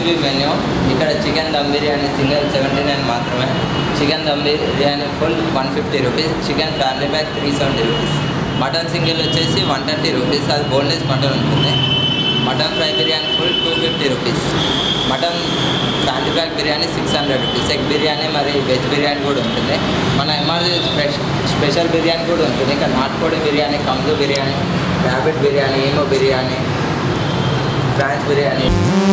MRCB menu ఇక్కడ chicken dum biryani single seventy nine మాత్రమే chicken dum biryani full one fifty rupees chicken family pack three seventy rupees mutton single వచ్చేసి one thirty rupees అది boneless mutton ఉంటుంది mutton fry biryani full two fifty rupees mutton family pack biryani six hundred rupees egg biryani మరి veg biryani కూడా ఉంటుంది మన ఎమర్జీ special biryani కూడా ఉంటుంది ఇక్కడ నాటుకోడి బిర్యానీ కందు biryani rabbit biryani emu biryani prawns biryani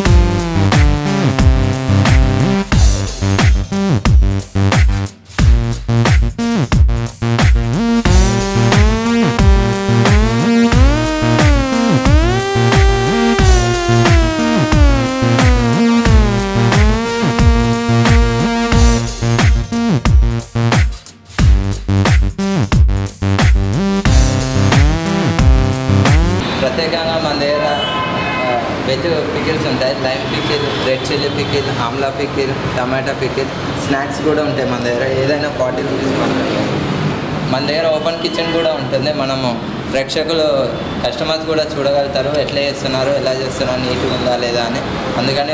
ప్రత్యేకంగా మన దగ్గర ఆ, వెజ్ పికిల్స్ ఉంటాయి lime pickle red chilli pickle amla pickle tomato pickle snacks కూడా ఉంటాయి మన దగ్గర ఏదైనా ఫార్టీ రూపీస్ మాత్రమే మన దగ్గర ఓపెన్ కిచెన్ కూడా ఉంటుంది మనము ప్రేక్షకులు కస్టమర్స్ కూడా చూడగలుగుతారు ఎట్లా చేస్తున్నారు ఎలా చేస్తున్నారు నీట్గా ఉందా లేదా అని అందుకని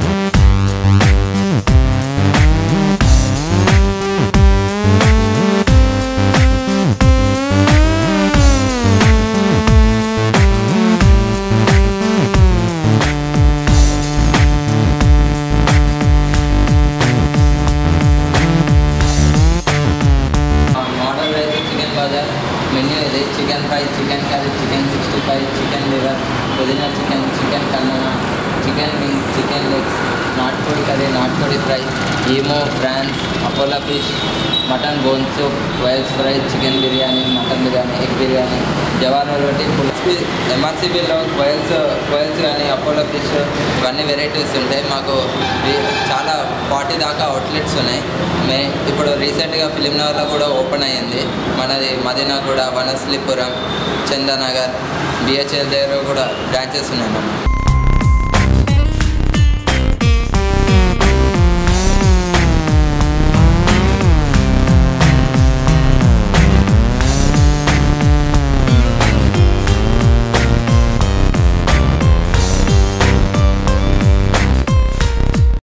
model rice chicken bazaar menu ఇది chicken fry chicken curry chicken sixty five chicken liver పుదీనా చికెన్ చికెన్ కన్నన చికెన్ వింగ్స్ చికెన్ లెగ్స్ నాటుకోడి కర్రీ నాటుకోడి fry emu prawns Apollo fish mutton bone soup వైల్స్ fry chicken biryani mutton biryani egg biryani జవాహర్ రోటీ పులిసి ఎంఆర్సీబీలో కోయల్స్ కోయల్స్ కానీ అపోలో ఫిష్ ఇవన్నీ వెరైటీస్ ఉంటాయి మాకు ఈ- చాలా ఫార్టీ దాకా అవుట్లెట్స్ ఉన్నాయి మే ఇప్పుడు రీసెంట్గా ఫిలిం నగర్లో కూడా ఓపెన్ అయ్యింది మనది మదీనా కూడా వనస్లీపురం చందానగర్ బిహెచ్ఎల్ దగ్గర కూడా బ్రాంచెస్ ఉన్నాయి మనం